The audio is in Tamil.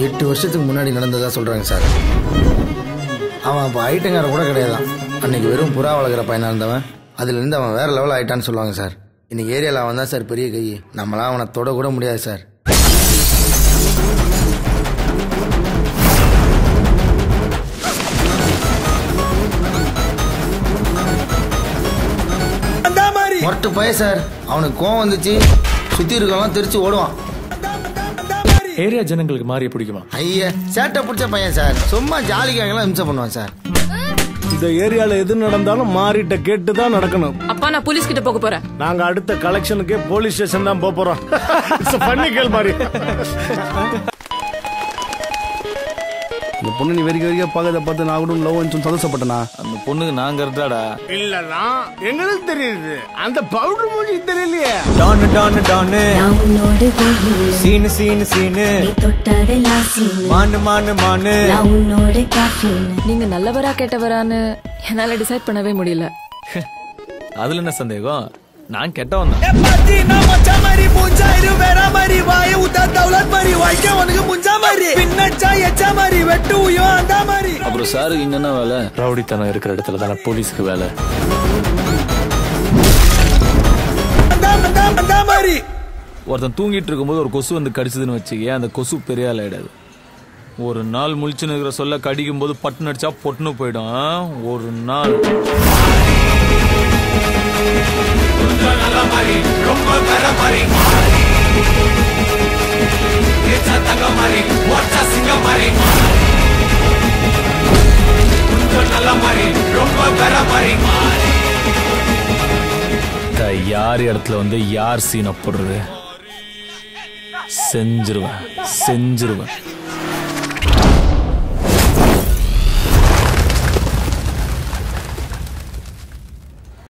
எட்டு வருஷத்துக்கு முன்னாடி நடந்ததா சொல்றாங்க சார் அவன் அப்போ ஐட்டங்கார கூட கிடையாதான் அன்னைக்கு வெறும் புறா வளர்க்குற பையனா இருந்தவன் அதுல இருந்து அவன் வேற லெவல் ஆயிட்டான்னு சொல்லுவாங்க சார் இன்னைக்கு ஏரியாவில் அவன் தான் சார் பெரிய கை நம்மளாம் அவனை தொட கூட முடியாது சார் மொரட்டு பைய சார் அவனுக்கு கோவம் வந்துச்சு சுத்தி இருக்கவன் தெரிச்சு ஓடுவான் ஏரியா ஜனங்களுக்கு மாறி பிடிக்குமா ஐயா சேட்டை பிடிச்ச பையன் சார் சும்மா ஜாலிக்காகலாம் இம்சை பண்ணுவான் சார் இந்த ஏரியால எது நடந்தாலும் மாறிட்ட கேட்டு தான் நடக்கணும் அப்பா நான் போலீஸ் கிட்ட போக போறேன் நாங்க அடுத்த கலெக்ஷனுக்கே போலீஸ் ஸ்டேஷன் தான் போப் போறோம் பண்ணி கேள் மாதிரி இந்த பொண்ணு நீ வெறிக்க வெறிக்க பார்க்கறத பார்த்து நான் கூட லவ் சொல்லி சந்தோஷப்பட்டனா அந்த பொண்ணுக்கு நாங்க இருந்தாடா இல்லனா எங்களுக்கு தெரியுது அந்த பவுடர் மூஞ்சி தெரியலையே டானு டானு டானு நான் உன்னோடு போகிறேன் சீனு சீனு சீனு நீ தொட்டதெல்லாம் சீனு மானு மானு மானு நான் உன்னோடு காஃபின் நீங்க நல்லவரா கெட்டவரான்னு என்னால டிசைட் பண்ணவே முடியல அதுல என்ன சந்தேகம் நான் கெட்டவன் தான் அப்புறம் சாருக்கு இங்க என்ன வேலை ரவுடித்தனம் இருக்கிற இடத்துல தானே போலீஸ்க்கு வேலை ஒருத்தன் தூங்கிட்டு இருக்கும்போது ஒரு கொசு வந்து கடிச்சதுன்னு வச்சுக்க அந்த கொசு பெரிய ஆள் ஆயிடாது ஒரு நாள் முழிச்சுன்னு இருக்கிற சொல்ல கடிக்கும் போது பட்டுன்னு அடிச்சா பொட்டுன்னு போயிடும் ஆ? ஒரு நாள் இந்த யார் இடத்துல வந்து யார் சீனை போடுறது செஞ்சிருவேன் செஞ்சிருவேன்